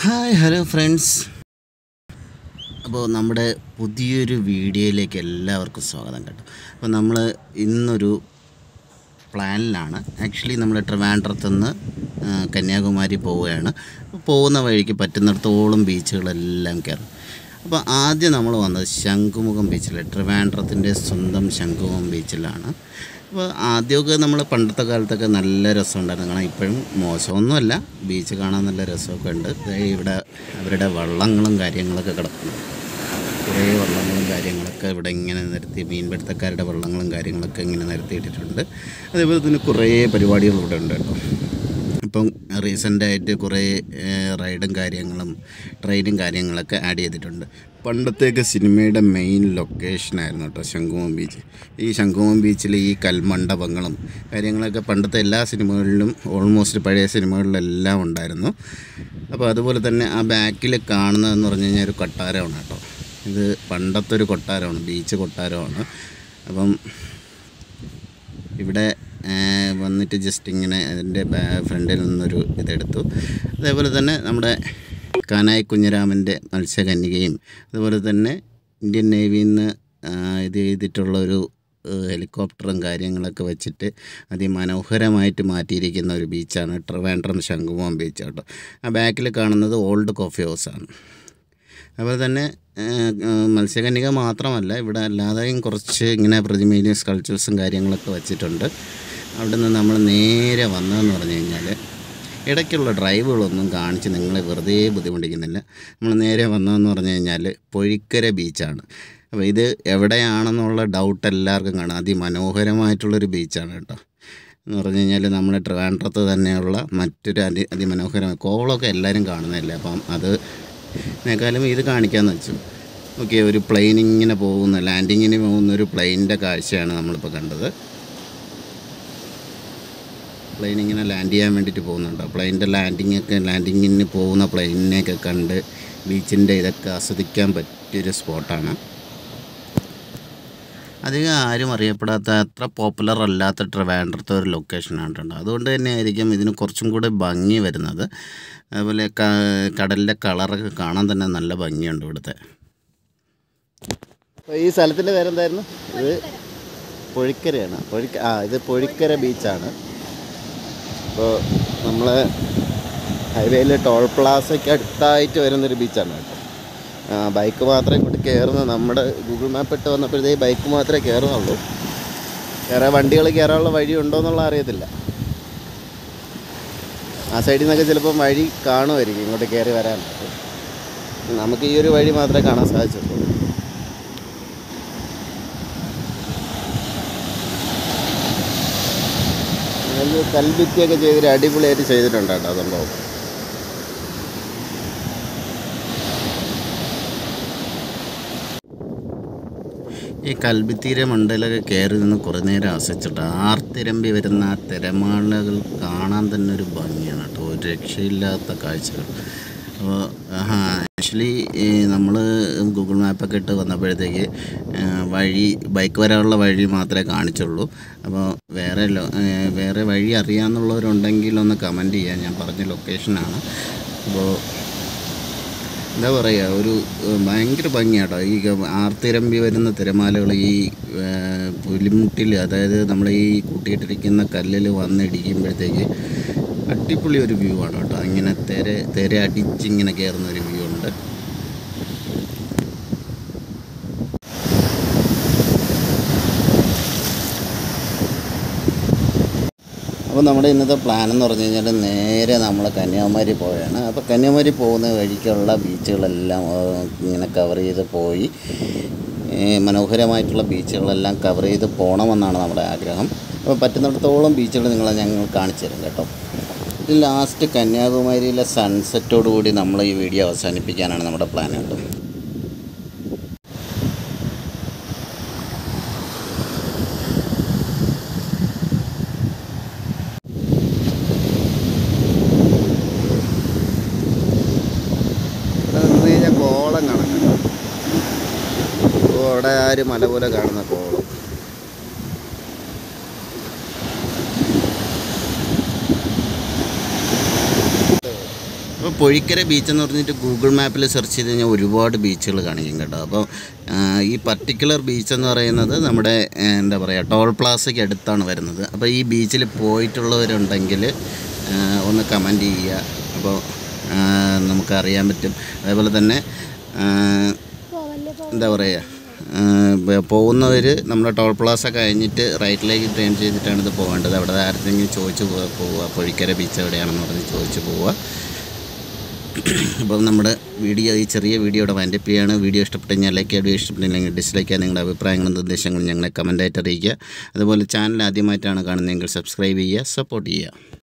hi hello friends അപ്പോൾ നമ്മുടെ പുതിയൊരു വീഡിയോയിലേക്ക് എല്ലാവർക്കും സ്വാഗതം കേട്ടോ അപ്പോൾ നമ്മൾ ഇന്നൊരു പ്ലാനിലാണ് ആക്ച്വലി നമ്മൾ ട്രിവാൻഡ്രത്ത് നിന്ന് ആ, കന്യാകുമാരി പോവുകയാണ് അപ്പോൾ പോകുന്ന വഴിക്ക് പറ്റുന്നിടത്തോളം ബീച്ചുകളെല്ലാം കയറും അപ്പോൾ ആദ്യം നമ്മൾ വന്നത് ശംഖുമുഖം ബീച്ചിൽ ട്രിവാൻഡ്രത്തിൻ്റെ സ്വന്തം ശംഖുമുഖം ബീച്ചിലാണ് അപ്പോൾ ആദ്യമൊക്കെ നമ്മൾ പണ്ടത്തെ കാലത്തൊക്കെ നല്ല രസമുണ്ടായിരുന്നു കാരണം ഇപ്പോഴും മോശമൊന്നുമല്ല ബീച്ച് കാണാൻ നല്ല രസമൊക്കെ ഉണ്ട് ദേ ഇവിടെ അവരുടെ വള്ളങ്ങളും കാര്യങ്ങളൊക്കെ കിടക്കുന്നു കുറേ വള്ളങ്ങളും കാര്യങ്ങളൊക്കെ ഇവിടെ ഇങ്ങനെ നിരത്തി മീൻപിടുത്തക്കാരുടെ വള്ളങ്ങളും കാര്യങ്ങളൊക്കെ ഇങ്ങനെ നിരത്തിയിട്ടിട്ടുണ്ട് അതേപോലെ തന്നെ കുറേ പരിപാടികൾ ഇവിടെ ഉണ്ട് കേട്ടോ ഇപ്പം റീസെൻ്റായിട്ട് കുറേ ഏഹ്, റൈഡും കാര്യങ്ങളും ട്രെയിനും കാര്യങ്ങളൊക്കെ ആഡ് ചെയ്തിട്ടുണ്ട് പണ്ടത്തേക്ക് സിനിമയുടെ മെയിൻ ലൊക്കേഷനായിരുന്നു കേട്ടോ ശംഖുമം ബീച്ച് ഈ ശംഖുമം ബീച്ചിൽ ഈ കൽമണ്ഡപങ്ങളും കാര്യങ്ങളൊക്കെ പണ്ടത്തെ എല്ലാ സിനിമകളിലും ഓൾമോസ്റ്റ് പഴയ സിനിമകളിലെല്ലാം ഉണ്ടായിരുന്നു അപ്പോൾ അതുപോലെ തന്നെ ആ ബാക്കിൽ കാണുന്നതെന്ന് പറഞ്ഞു കഴിഞ്ഞാൽ ഒരു കൊട്ടാരമാണ് കേട്ടോ ഇത് പണ്ടത്തെ ഒരു കൊട്ടാരമാണ് ബീച്ച് കൊട്ടാരമാണ് അപ്പം ഇവിടെ ആ, വന്നിട്ട് ജസ്റ്റ് ഇങ്ങനെ അതിൻ്റെ ഫ്രണ്ടിൽ നിന്നൊരു ഇതെടുത്തു അതേപോലെ തന്നെ നമ്മുടെ കാനായി കുഞ്ഞിരാമൻ്റെ മത്സ്യകന്യകയും അതുപോലെ തന്നെ ഇന്ത്യൻ നേവിയിൽ നിന്ന് ആ, ഇത് ചെയ്തിട്ടുള്ള ഒരു ഏഹ്, ഹെലികോപ്റ്ററും കാര്യങ്ങളൊക്കെ വെച്ചിട്ട് അതിമനോഹരമായിട്ട് മാറ്റിയിരിക്കുന്ന ഒരു ബീച്ചാണ് ട്രിവാൻഡ്രം ശംഖുമുഖം ബീച്ച് കേട്ടോ ആ ബാക്കിൽ കാണുന്നത് ഓൾഡ് കോഫി ഹൗസാണ് അതുപോലെ തന്നെ ഏഹ്, ഏഹ്, മത്സ്യകന്യക മാത്രമല്ല ഇവിടെ അല്ലാതെയും കുറച്ച് ഇങ്ങനെ പ്രതിമയിലും സ്കൾച്ചേഴ്സും കാര്യങ്ങളൊക്കെ വെച്ചിട്ടുണ്ട് അവിടെ നിന്ന് നമ്മൾ നേരെ വന്നതെന്ന് പറഞ്ഞു കഴിഞ്ഞാൽ ഇടയ്ക്കുള്ള ഡ്രൈവുകളൊന്നും കാണിച്ച് നിങ്ങളെ വെറുതെ ബുദ്ധിമുട്ടിക്കുന്നില്ല നമ്മൾ നേരെ വന്നതെന്ന് പറഞ്ഞു കഴിഞ്ഞാൽ പൊഴിക്കര ബീച്ചാണ് അപ്പോൾ ഇത് എവിടെയാണെന്നുള്ള ഡൗട്ട് എല്ലാവർക്കും കാണാം അതിമനോഹരമായിട്ടുള്ളൊരു ബീച്ചാണ് കേട്ടോ എന്ന് പറഞ്ഞു കഴിഞ്ഞാൽ നമ്മുടെ ട്രിവാൻഡ്രത്ത് തന്നെയുള്ള മറ്റൊരു അതി അതിമനോഹരമായ കോവളമൊക്കെ എല്ലാവരും കാണുന്നതല്ലേ അപ്പം അത് ഇതിനേക്കാളും ഇത് കാണിക്കാമെന്ന് വെച്ചു ഓക്കെ ഒരു പ്ലെയിൻ ഇങ്ങനെ പോകുന്ന ലാൻഡിങ്ങിന് പോകുന്ന ഒരു പ്ലെയിനിൻ്റെ കാഴ്ചയാണ് നമ്മളിപ്പോൾ കണ്ടത് പ്ലെയിൻ ഇങ്ങനെ ലാൻഡ് ചെയ്യാൻ വേണ്ടിയിട്ട് പോകുന്നുണ്ട് പ്ലെയിനിൻ്റെ ലാൻഡിങ് ഒക്കെ ലാൻഡിങ്ങിന് പോകുന്ന പ്ലെയിനിനെയൊക്കെ കണ്ട് ബീച്ചിൻ്റെ ഇതൊക്കെ ആസ്വദിക്കാൻ പറ്റിയൊരു സ്പോട്ടാണ് അധികം ആരും അറിയപ്പെടാത്ത അത്ര പോപ്പുലർ അല്ലാത്ത ട്രിവാൻഡ്രത്തെ ഒരു ലൊക്കേഷനാണ് കേട്ടോ അതുകൊണ്ട് തന്നെ ആയിരിക്കും ഇതിന് കുറച്ചും കൂടി ഭംഗി വരുന്നത് അതുപോലെ ക- കടലിൻ്റെ കളറൊക്കെ കാണാൻ തന്നെ നല്ല ഭംഗിയുണ്ട് ഇവിടുത്തെ ഈ സ്ഥലത്തിൻ്റെ പേരെന്തായിരുന്നു ഇത് പൊഴിക്കരയാണ് പൊഴിക്ക ആ ഇത് പൊഴിക്കര ബീച്ചാണ് അപ്പോൾ നമ്മൾ ഹൈവേയിൽ ടോൾ പ്ലാസയ്ക്ക് അടുത്തായിട്ട് വരുന്നൊരു ബീച്ചാണ് കേട്ടോ ആ, ബൈക്ക് മാത്രമേ ഇങ്ങോട്ട് കയറുന്നത് നമ്മുടെ ഗൂഗിൾ മാപ്പ് ഇട്ട് വന്നപ്പോഴത്തേക്ക് ബൈക്ക് മാത്രമേ കയറുന്നുള്ളൂ വേറെ വണ്ടികൾ കയറാനുള്ള വഴി ഉണ്ടോ എന്നുള്ള അറിയത്തില്ല ആ സൈഡിൽ നിന്നൊക്കെ ചിലപ്പം വഴി കാണുമായിരിക്കും ഇങ്ങോട്ട് കയറി വരാൻ നമുക്ക് ഈ ഒരു വഴി മാത്രമേ കാണാൻ സാധിച്ചുള്ളൂ അതിൽ കൽഭിത്തിയൊക്കെ ചെയ്തൊരു അടിപൊളിയായിട്ട് ചെയ്തിട്ടുണ്ട് കേട്ടോ അതുണ്ടാവും ഈ കൽബിത്തീര മണ്ടയിലൊക്കെ കയറി നിന്ന് കുറേ നേരം ആസ്വദിച്ചിട്ട് ആർത്തിരമ്പി വരുന്ന ആ തിരമാലകൾ കാണാൻ തന്നെ ഒരു ഭംഗിയാണ് കേട്ടോ ഒരു രക്ഷയില്ലാത്ത കാഴ്ചകൾ അപ്പോൾ ആക്ച്വലി നമ്മൾ ഗൂഗിൾ മാപ്പൊക്കെ ഇട്ട് വന്നപ്പോഴത്തേക്ക് ആ, വഴി ബൈക്ക് വരാനുള്ള വഴി മാത്രമേ കാണിച്ചുള്ളൂ അപ്പോൾ വേറെ ലോ ഏ, വേറെ വഴി അറിയാമെന്നുള്ളവരുണ്ടെങ്കിൽ ഒന്ന് കമൻറ്റ് ചെയ്യാം ഞാൻ പറഞ്ഞ ലൊക്കേഷനാണ് അപ്പോൾ എന്താ പറയുക ഒരു ഏഹ്, ഭയങ്കര ഭംഗിയാട്ടോ ഈ ഗ- ആർത്തിരമ്പി വരുന്ന തിരമാലകൾ ഈ ഏഹ്, പുലിമുട്ടിൽ അതായത് നമ്മൾ ഈ കൂട്ടിയിട്ടിരിക്കുന്ന കല്ലിൽ വന്നിടിക്കുമ്പോഴത്തേക്ക് അടിപൊളി ഒരു വ്യൂ ആണ് കേട്ടോ ഇങ്ങനെ തിര തിര അടിച്ചിങ്ങനെ കയറുന്ന ഒരു വ്യൂ ഉണ്ട് അപ്പോൾ നമ്മുടെ ഇന്നത്തെ പ്ലാൻ എന്ന് പറഞ്ഞു കഴിഞ്ഞാൽ നേരെ നമ്മൾ കന്യാകുമാരി പോവുകയാണ് അപ്പോൾ കന്യാകുമാരി പോകുന്ന വഴിക്കുള്ള ബീച്ചുകളെല്ലാം ആ, ഇങ്ങനെ കവർ ചെയ്ത് പോയി ഏ, മനോഹരമായിട്ടുള്ള ബീച്ചുകളെല്ലാം കവർ ചെയ്ത് പോകണമെന്നാണ് നമ്മുടെ ആഗ്രഹം അപ്പോൾ പറ്റുന്നിടത്തോളം ബീച്ചുകൾ നിങ്ങളെ ഞങ്ങൾ കാണിച്ചു തരും കേട്ടോ ഇത് ലാസ്റ്റ് കന്യാകുമാരിയിലെ സൺസെറ്റോടുകൂടി നമ്മൾ ഈ വീഡിയോ അവസാനിപ്പിക്കാനാണ് നമ്മുടെ പ്ലാൻ കേട്ടോ ഇവിടെ നിന്ന് കഴിഞ്ഞാൽ കോളം കാണാം ഓ, അവിടെ ആ ഒരു മല പോലെ കാണുന്ന കോളം അപ്പോൾ പൊഴിക്കര ബീച്ച് എന്ന് പറഞ്ഞിട്ട് ഗൂഗിൾ മാപ്പിൽ സെർച്ച് ചെയ്ത് കഴിഞ്ഞാൽ ഒരുപാട് ബീച്ചുകൾ കാണിക്കും കേട്ടോ അപ്പോൾ ആ, ഈ പർട്ടിക്കുലർ ബീച്ച് എന്ന് പറയുന്നത് നമ്മുടെ ആ, എന്താ പറയുക ടോൾ പ്ലാസയ്ക്ക് അടുത്താണ് വരുന്നത് അപ്പോൾ ഈ ബീച്ചിൽ പോയിട്ടുള്ളവരുണ്ടെങ്കിൽ ആ, ഒന്ന് കമൻറ്റ് ചെയ്യുക അപ്പോൾ ആ, നമുക്കറിയാൻ പറ്റും അതേപോലെ തന്നെ ആ, എന്താ പറയുക പോകുന്നവർ നമ്മുടെ ടോൾ പ്ലാസ കഴിഞ്ഞിട്ട് റൈറ്റിലേക്ക് ട്രെയിൻ ചെയ്തിട്ടാണ് ഇത് പോകേണ്ടത് അവിടെ ആരെങ്കിലും ചോദിച്ച് പോ- പോവുക പൊഴിക്കര ബീച്ച് എവിടെയാണെന്ന് പറഞ്ഞ് ചോദിച്ച് പോവുക അപ്പം നമ്മുടെ വീഡിയോ ഈ ചെറിയ വീഡിയോയുടെ വൈൻഡപ്പ് ചെയ്യാണ് വീഡിയോ ഇഷ്ടപ്പെട്ട് കഴിഞ്ഞാൽ ലൈക്ക് ചെയ്യുക ഇഷ്ടപ്പെട്ടില്ലെങ്കിൽ ഡിസ്ലൈക്ക് ചെയ്യുക നിങ്ങളുടെ അഭിപ്രായങ്ങളും നിർദ്ദേശങ്ങളും ഞങ്ങളെ കമൻറ്റായിട്ട് അറിയിക്കുക അതുപോലെ ചാനൽ ആദ്യമായിട്ടാണ് കാണുന്നതെങ്കിൽ സബ്സ്ക്രൈബ് ചെയ്യുക സപ്പോർട്ട് ചെയ്യുക